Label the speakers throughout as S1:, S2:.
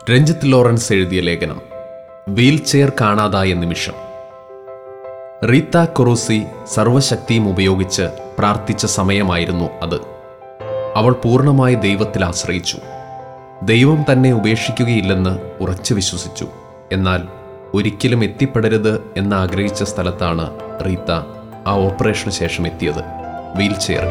S1: Ranjith Lawrence എഴുതിയ ലേഖനം wheel chair കാണാതായ നിമിഷം റീത്ത കൊറൂസി സർവശക്തിയും ഉപയോഗിച്ച് പ്രാർത്ഥിച്ച സമയമായിരുന്നു അത് അവൾ പൂർണ്ണമായി ദൈവത്തിൽ ആശ്രയിച്ചു ദൈവം തന്നെ ഉപേക്ഷിക്കുകയില്ലെന്ന് ഉറച്ചു വിശ്വസിച്ചു എന്നാൽ ഒരിക്കലും എത്തിപ്പെടരുത് എന്ന് ആഗ്രഹിച്ച സ്ഥലത്താണ് റീത്ത ആ ഓപ്പറേഷന് ശേഷം എത്തിയത് വീൽ ചെയറിൽ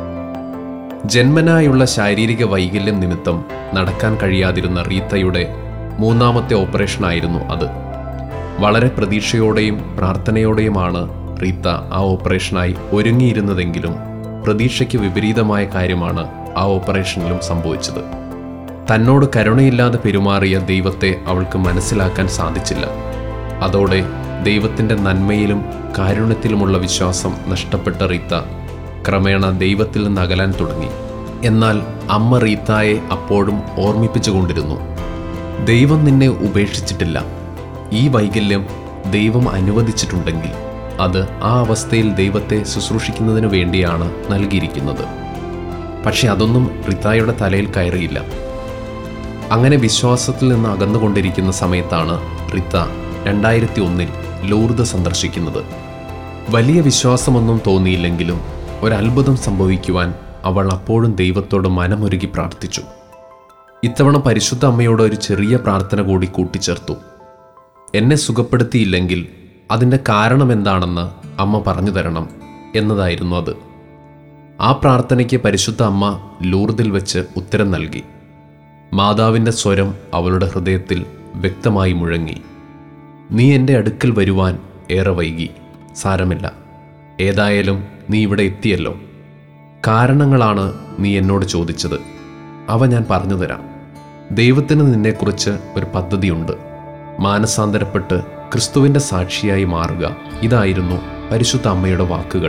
S1: ജന്മനായുള്ള ശാരീരിക വൈകല്യം നിമിത്തം നടക്കാൻ കഴിയാതിരുന്ന റീത്തയുടെ മൂന്നാമത്തെ ഓപ്പറേഷനായിരുന്നു അത് വളരെ പ്രതീക്ഷയോടെയും പ്രാർത്ഥനയോടെയുമാണ് റീത്ത ആ ഓപ്പറേഷനായി ഒരുങ്ങിയിരുന്നതെങ്കിലും പ്രതീക്ഷയ്ക്ക് വിപരീതമായ കാര്യമാണ് ആ ഓപ്പറേഷനിലും സംഭവിച്ചത് തന്നോട് കരുണയില്ലാതെ പെരുമാറിയ ദൈവത്തെ അവൾക്ക് മനസ്സിലാക്കാൻ സാധിച്ചില്ല അതോടെ ദൈവത്തിൻ്റെ നന്മയിലും കാരുണ്യത്തിലുമുള്ള വിശ്വാസം നഷ്ടപ്പെട്ട റീത്ത ക്രമേണ ദൈവത്തിൽ നിന്ന് അകലാൻ തുടങ്ങി എന്നാൽ അമ്മ റീത്തായെ അപ്പോഴും ഓർമ്മിപ്പിച്ചുകൊണ്ടിരുന്നു ദൈവം നിന്നെ ഉപേക്ഷിച്ചിട്ടില്ല ഈ വൈകല്യം ദൈവം അനുവദിച്ചിട്ടുണ്ടെങ്കിൽ അത് ആ അവസ്ഥയിൽ ദൈവത്തെ ശുശ്രൂഷിക്കുന്നതിനു വേണ്ടിയാണ് നൽകിയിരിക്കുന്നത് പക്ഷെ അതൊന്നും റിത്തായുടെ തലയിൽ കയറിയില്ല അങ്ങനെ വിശ്വാസത്തിൽ നിന്ന് അകന്നുകൊണ്ടിരിക്കുന്ന സമയത്താണ് റിത്ത രണ്ടായിരത്തി ഒന്നിൽ ലൂർദ് സന്ദർശിക്കുന്നത് വലിയ വിശ്വാസമൊന്നും തോന്നിയില്ലെങ്കിലും ഒരത്ഭുതം സംഭവിക്കുവാൻ അവൾ അപ്പോഴും ദൈവത്തോട് മനമൊരുകി പ്രാർത്ഥിച്ചു ഇത്തവണ പരിശുദ്ധ അമ്മയോട് ഒരു ചെറിയ പ്രാർത്ഥന കൂടി കൂട്ടിച്ചേർത്തു എന്നെ സുഖപ്പെടുത്തിയില്ലെങ്കിൽ അതിൻ്റെ കാരണമെന്താണെന്ന് അമ്മ പറഞ്ഞു തരണം എന്നതായിരുന്നു അത് ആ പ്രാർത്ഥനയ്ക്ക് പരിശുദ്ധ അമ്മ ലൂർദിൽ വെച്ച് ഉത്തരം നൽകി മാതാവിൻ്റെ സ്വരം അവളുടെ ഹൃദയത്തിൽ വ്യക്തമായി മുഴങ്ങി നീ എൻ്റെ അടുക്കൽ വരുവാൻ ഏറെ വൈകി സാരമില്ല ഏതായാലും നീ ഇവിടെ എത്തിയല്ലോ കാരണങ്ങളാണ് നീ എന്നോട് ചോദിച്ചത് അവ ഞാൻ പറഞ്ഞു തരാം ദൈവത്തിന് നിന്നെക്കുറിച്ച് ഒരു പദ്ധതിയുണ്ട് മാനസാന്തരപ്പെട്ട് ക്രിസ്തുവിൻ്റെ സാക്ഷിയായി മാറുക ഇതായിരുന്നു പരിശുദ്ധ അമ്മയുടെ വാക്കുകൾ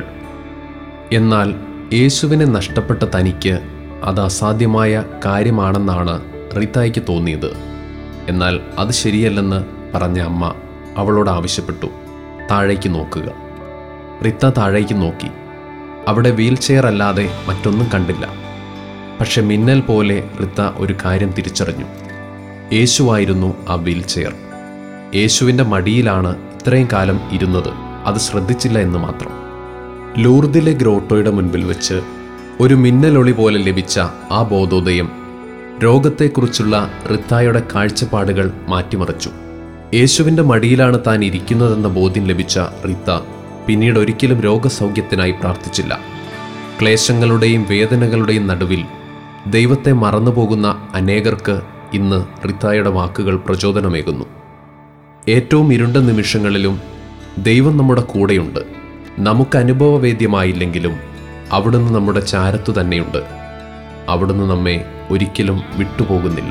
S1: എന്നാൽ യേശുവിനെ നഷ്ടപ്പെട്ട തനിക്ക് അത് അസാധ്യമായ കാര്യമാണെന്നാണ് റിത്തായ്ക്ക് തോന്നിയത് എന്നാൽ അത് ശരിയല്ലെന്ന് പറഞ്ഞ അമ്മ അവളോട് ആവശ്യപ്പെട്ടു താഴേക്ക് നോക്കുക റിത്ത താഴേക്ക് നോക്കി അവിടെ വീൽ ചെയർ അല്ലാതെ മറ്റൊന്നും കണ്ടില്ല പക്ഷെ മിന്നൽ പോലെ റിത്ത ഒരു കാര്യം തിരിച്ചറിഞ്ഞു യേശുവായിരുന്നു ആ വീൽ ചെയർ യേശുവിൻ്റെ മടിയിലാണ് ഇത്രയും കാലം ഇരുന്നത് അത് ശ്രദ്ധിച്ചില്ല എന്ന് മാത്രം ലൂർദിലെ ഗ്രോട്ടോയുടെ മുൻപിൽ വെച്ച് ഒരു മിന്നലൊളി പോലെ ലഭിച്ച ആ ബോധോദയം രോഗത്തെക്കുറിച്ചുള്ള റിത്തായുടെ കാഴ്ചപ്പാടുകൾ മാറ്റിമറിച്ചു യേശുവിൻ്റെ മടിയിലാണ് താൻ ഇരിക്കുന്നതെന്ന ബോധ്യം ലഭിച്ച റിത്ത പിന്നീട് ഒരിക്കലും രോഗസൗഖ്യത്തിനായി പ്രാർത്ഥിച്ചില്ല ക്ലേശങ്ങളുടെയും വേദനകളുടെയും നടുവിൽ ദൈവത്തെ മറന്നുപോകുന്ന അനേകർക്ക് ഇന്ന് റിത്തായുടെ വാക്കുകൾ പ്രചോദനമേകുന്നു ഏറ്റവും ഇരുണ്ട നിമിഷങ്ങളിലും ദൈവം നമ്മുടെ കൂടെയുണ്ട് നമുക്ക് അനുഭവവേദ്യമായില്ലെങ്കിലും അവിടുന്ന് നമ്മുടെ ചാരത്തു തന്നെയുണ്ട് അവിടുന്ന് നമ്മെ ഒരിക്കലും വിട്ടുപോകുന്നില്ല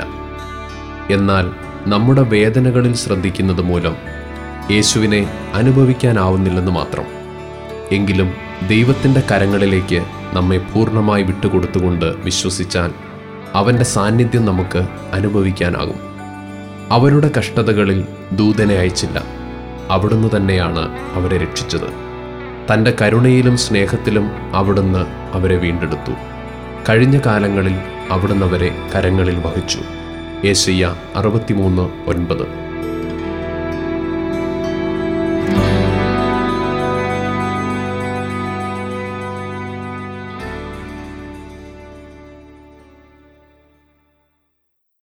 S1: എന്നാൽ നമ്മുടെ വേദനകളിൽ ശ്രദ്ധിക്കുന്നത് മൂലം യേശുവിനെ അനുഭവിക്കാനാവുന്നില്ലെന്ന് മാത്രം എങ്കിലും ദൈവത്തിൻ്റെ കരങ്ങളിലേക്ക് നമ്മെ പൂർണ്ണമായി വിട്ടുകൊടുത്തുകൊണ്ട് വിശ്വസിച്ചാൽ അവൻ്റെ സാന്നിധ്യം നമുക്ക് അനുഭവിക്കാനാകും അവരുടെ കഷ്ടതകളിൽ ദൂതനെ അയച്ചില്ല അവിടുന്ന് തന്നെയാണ് അവരെ രക്ഷിച്ചത് തൻ്റെ കരുണയിലും സ്നേഹത്തിലും അവിടുന്ന് അവരെ വീണ്ടെടുത്തു കഴിഞ്ഞ കാലങ്ങളിൽ അവിടുന്ന് അവരെ കരങ്ങളിൽ വഹിച്ചു ഏഷ്യ അറുപത്തിമൂന്ന് ഒൻപത്